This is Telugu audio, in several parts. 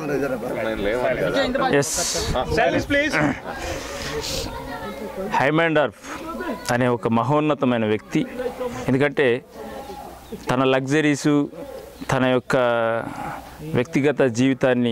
ఎస్ హైమాండర్ఫ్ అనే ఒక మహోన్నతమైన వ్యక్తి ఎందుకంటే తన లగ్జరీసు తన యొక్క వ్యక్తిగత జీవితాన్ని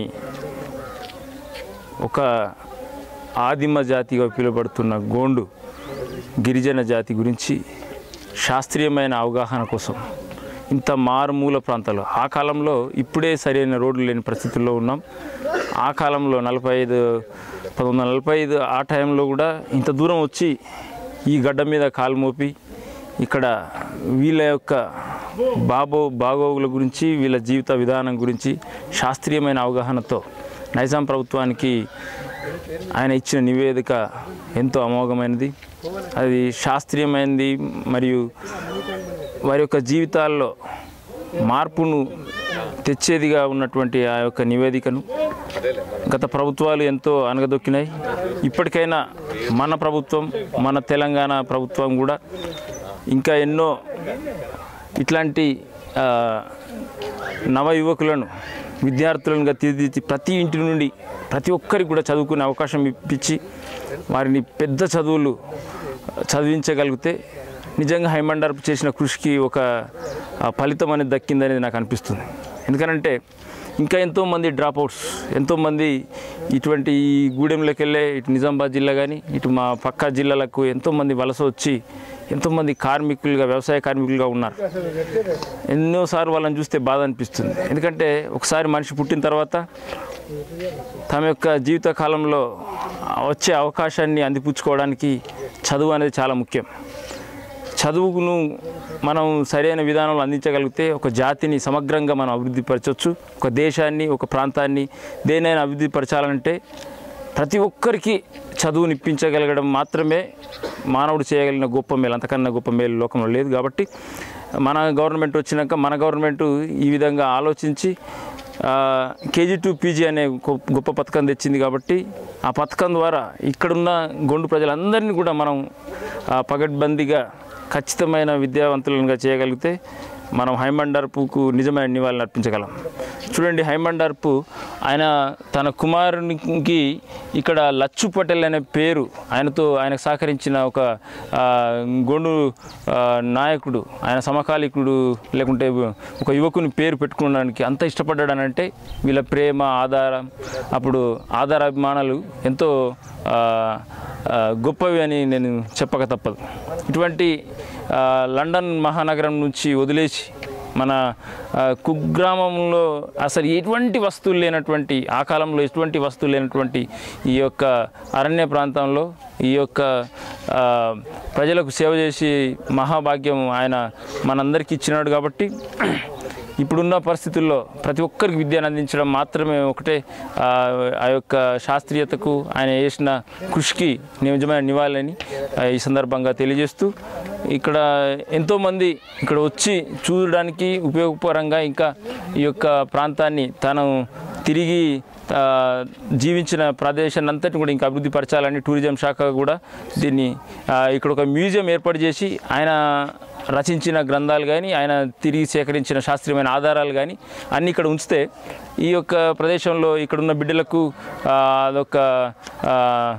ఒక ఆదిమ జాతిగా పిలువబడుతున్న గోండు గిరిజన జాతి గురించి శాస్త్రీయమైన అవగాహన కోసం ఇంత మారుమూల ప్రాంతాలు ఆ కాలంలో ఇప్పుడే సరైన రోడ్లు లేని పరిస్థితుల్లో ఉన్నాం ఆ కాలంలో నలభై ఐదు పంతొమ్మిది వందల నలభై ఐదు ఆ టైంలో కూడా ఇంత దూరం వచ్చి ఈ గడ్డ మీద కాలు మోపి ఇక్కడ వీళ్ళ యొక్క బాబో బాగోగుల గురించి వీళ్ళ జీవిత విధానం గురించి శాస్త్రీయమైన అవగాహనతో నైజాం ప్రభుత్వానికి ఆయన ఇచ్చిన నివేదిక ఎంతో అమోఘమైనది అది శాస్త్రీయమైనది మరియు వారి యొక్క జీవితాల్లో మార్పును తెచ్చేదిగా ఉన్నటువంటి ఆ యొక్క నివేదికను గత ప్రభుత్వాలు ఎంతో అనగదొక్కినాయి ఇప్పటికైనా మన ప్రభుత్వం మన తెలంగాణ ప్రభుత్వం కూడా ఇంకా ఎన్నో ఇట్లాంటి ఆ, నవ యువకులను విద్యార్థులను తీర్చిదిద్ది ప్రతి ఇంటి నుండి ప్రతి ఒక్కరికి కూడా చదువుకునే అవకాశం ఇప్పించి వారిని పెద్ద చదువులు చదివించగలిగితే నిజంగా హైమండర్పు చేసిన కృషికి ఒక ఆ, ఫలితం అనేది దక్కిందనేది నాకు అనిపిస్తుంది ఎందుకనంటే ఇంకా ఎంతోమంది డ్రాప్అవుట్స్ ఎంతోమంది ఇటువంటి ఈ గూడెంలోకి వెళ్ళే ఇటు నిజామాబాద్ జిల్లా కానీ ఇటు మా పక్క జిల్లాలకు ఎంతోమంది వలస వచ్చి ఎంతోమంది కార్మికులుగా వ్యవసాయ కార్మికులుగా ఉన్నారు ఎన్నోసార్లు వాళ్ళని చూస్తే బాధ అనిపిస్తుంది ఎందుకంటే ఒకసారి మనిషి పుట్టిన తర్వాత తమ యొక్క జీవిత కాలంలో వచ్చే అవకాశాన్ని అందిపుచ్చుకోవడానికి చదువు అనేది చాలా ముఖ్యం చదువును మనం సరైన విధానంలో అందించగలిగితే ఒక జాతిని సమగ్రంగా మనం అభివృద్ధి పరచవచ్చు ఒక దేశాన్ని ఒక ప్రాంతాన్ని దేనైనా అభివృద్ధి పరచాలంటే ప్రతి ఒక్కరికి చదువుని ఇప్పించగలగడం మాత్రమే మానవుడు చేయగలిగిన గొప్ప మేలు అంతకన్నా గొప్ప మేలు లోకంలో లేదు కాబట్టి మన గవర్నమెంట్ వచ్చినాక మన గవర్నమెంట్ ఈ విధంగా ఆలోచించి కేజీ టు పీజీ అనే గొ- గొప్ప పథకం తెచ్చింది కాబట్టి ఆ పథకం ద్వారా ఇక్కడున్న గొండు ప్రజలందరినీ కూడా మనం ఆ, పగడ్బందీగా ఖచ్చితమైన విద్యావంతులుగా చేయగలిగితే మనం హైమండర్పుకు నిజమైన నివాళులు అర్పించగలం చూడండి హైమండర్పు ఆయన తన కుమారునికి ఇక్కడ లచ్చు పటేల్ అనే పేరు ఆయనతో ఆయనకు సహకరించిన ఒక ఆ, గొండు ఆ, నాయకుడు ఆయన సమకాలీకుడు లేకుంటే ఒక యువకుని పేరు పెట్టుకోవడానికి అంత ఇష్టపడ్డాడనంటే వీళ్ళ ప్రేమ ఆధారం అప్పుడు ఆధార అభిమానాలు ఎంతో ఆ, ఆ, గొప్పవి అని నేను చెప్పక తప్పదు ఇటువంటి ఆ, లండన్ మహానగరం నుంచి వదిలేసి మన ఆ, కుగ్రామంలో అసలు ఎటువంటి వస్తువులు లేనటువంటి ఆ కాలంలో ఎటువంటి వస్తువులు లేనటువంటి ఈ యొక్క అరణ్య ప్రాంతంలో ఈ యొక్క ఆ, ప్రజలకు సేవ చేసి మహాభాగ్యం ఆయన మనందరికీ ఇచ్చినాడు కాబట్టి ఇప్పుడున్న పరిస్థితుల్లో ప్రతి ఒక్కరికి విద్యను అందించడం మాత్రమే ఒకటే ఆ, ఆ యొక్క శాస్త్రీయతకు ఆయన చేసిన కృషికి నిజమైన నివాళని ఆ, ఈ సందర్భంగా తెలియజేస్తూ ఇక్కడ ఎంతోమంది ఇక్కడ వచ్చి చూడడానికి ఉపయోగపరంగా ఇంకా ఈ యొక్క ప్రాంతాన్ని తను తిరిగి ఆ, జీవించిన ప్రదేశాన్ని అంతటిని కూడా ఇంకా అభివృద్ధి పరచాలని టూరిజం శాఖ కూడా దీన్ని ఆ, ఇక్కడ ఒక మ్యూజియం ఏర్పాటు చేసి ఆయన రచించిన గ్రంథాలు కానీ ఆయన తిరిగి సేకరించిన శాస్త్రీయమైన ఆధారాలు కానీ అన్నీ ఇక్కడ ఉంచితే ఈ యొక్క ప్రదేశంలో ఇక్కడున్న బిడ్డలకు ఆ, అదొక ఆ,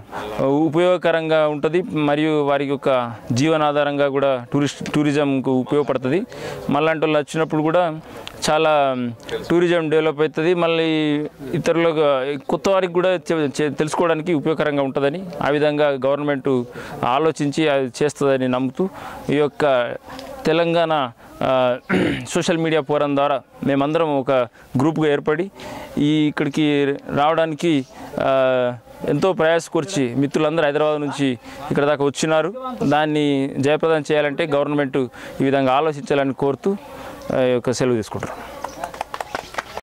ఉపయోగకరంగా ఉంటుంది మరియు వారికి ఒక జీవనాధారంగా కూడా టూరిస్ట్ టూరిజంకు ఉపయోగపడుతుంది మళ్ళంటి వాళ్ళు వచ్చినప్పుడు కూడా చాలా టూరిజం డెవలప్ అవుతుంది మళ్ళీ ఇతరులకు కొత్త వారికి కూడా చె- చె- తెలుసుకోవడానికి ఉపయోగకరంగా ఉంటుందని ఆ విధంగా గవర్నమెంట్ ఆలోచించి అది చేస్తుందని నమ్ముతూ ఈ యొక్క తెలంగాణ ఆ, సోషల్ మీడియా ఫోరం ద్వారా మేమందరం ఒక గ్రూప్గా ఏర్పడి ఈ ఇక్కడికి రావడానికి ఆ, ఎంతో ప్రయాస కూర్చి మిత్రులందరూ హైదరాబాద్ నుంచి ఇక్కడ దాకా వచ్చినారు దాన్ని జయప్రదం చేయాలంటే గవర్నమెంట్ ఈ విధంగా ఆలోచించాలని కోరుతూ ఆ, ఈ యొక్క సెలవు తీసుకుంటారు